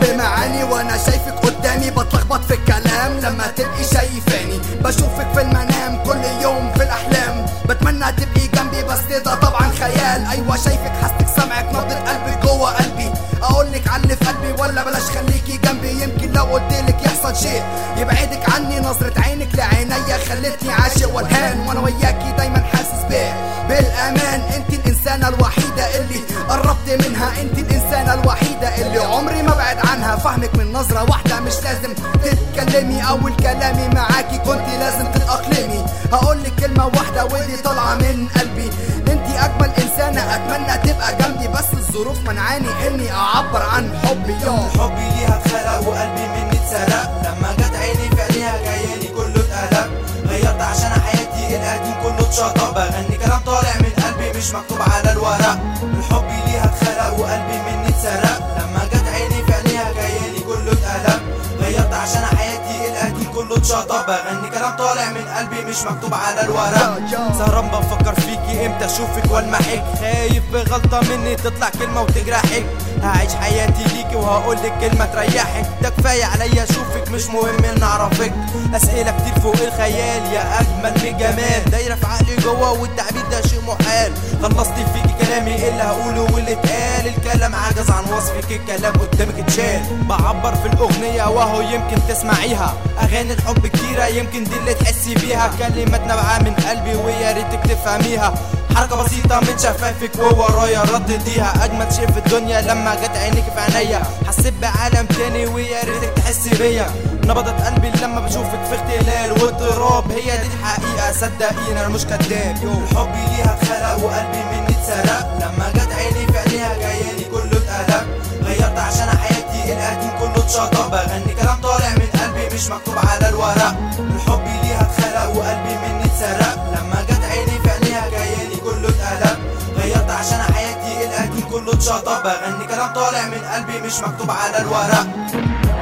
بمعاني وانا شايفك قدامي بتلخبط في الكلام لما تبقي شايفاني بشوفك في المنام كل يوم في الاحلام بتمنى تبقي جنبي بس ده طبعا خيال ايوه شايفك حسك سمعك نبضة قلبك جوه قلبي اقولك على اللي في قلبي ولا بلاش خليكي جنبي يمكن لو قلتلك يحصل شيء يبعدك عني نظرة عينك لعينيا خلتني عاشق والهان وانا وياكي دايما حاسس بيه بالامان انت الانسانة الوحيدة اللي قربت منها انت الانسانة الوحيدة اللي عمري ما بعد عنها فهمك من نظرة واحدة مش لازم تتكلمي اول كلامي معاكي كنت لازم تتأقلمي هقولك كلمة واحدة ودي طالعة من قلبي انت اجمل انسانة اتمنى تبقى جنبي بس الظروف منعاني اني اعبر عن حبي يوم حبي ليها اتخلق وقلبي مني اتسرق لما جت عيني في عينيها جايالي كله اتقلب غيرت عشان حياتي القديم كله اتشطب بغني كلام طالع من قلبي مش مكتوب على الورق الحب ليها اتخلق وقلبي مني اتسرق لما جت عيني في عينيها جايالي كله اتقلب غيرت عشان حياتي القديم كله اتشطب بغني كلام طالع من قلبي مش مكتوب على الورق سهران بفكر فيكي امتى اشوفك والمحك خايف بغلطة مني تطلع كلمة وتجرحك هعيش حياتي ليكي وهقولك كلمة تريحك ده كفاية عليا اشوفك مش مهم ان اعرفك اسئلة كتير فوق الخيال يا اجمل من جمال دايرة في عقلي جوه والتعبير ده شيء محال خلصت فيكي كلامي اللي هقوله واللي اتقال الكلام عجز عن وصفك الكلام قدامك اتشال بعبر في الاغنية وهو يمكن تسمعيها اغاني الحب كتيرة يمكن دي اللي تحسي بيها كلمات نابعة من قلبي ويا ريتك تفهميها حركة بسيطة من شفايفك وورايا ردديها أجمل شيء في الدنيا لما جت عينيك في عينيا حسيت بعالم تاني ويا ريتك تحسي بيا نبضت قلبي لما بشوفك في اختلال واضطراب هي دي الحقيقة صدقيني أنا مش كداب يو حبي ليها اتخلق وقلبي مني اتسرق لما جت عيني في عينيها جايالي كله اتقلب غيرت عشان حياتي القديم كله اتشطب بغني كلام طالع من قلبي مش مكتوب على الورق الحب ليها اتخلق وقلبي مني اتسرق لما جت عيني في عينيها جايالي كله اتقلب غيرت عشان حياتي القديم كله اتشطب بغني كلام طالع من قلبي مش مكتوب على الورق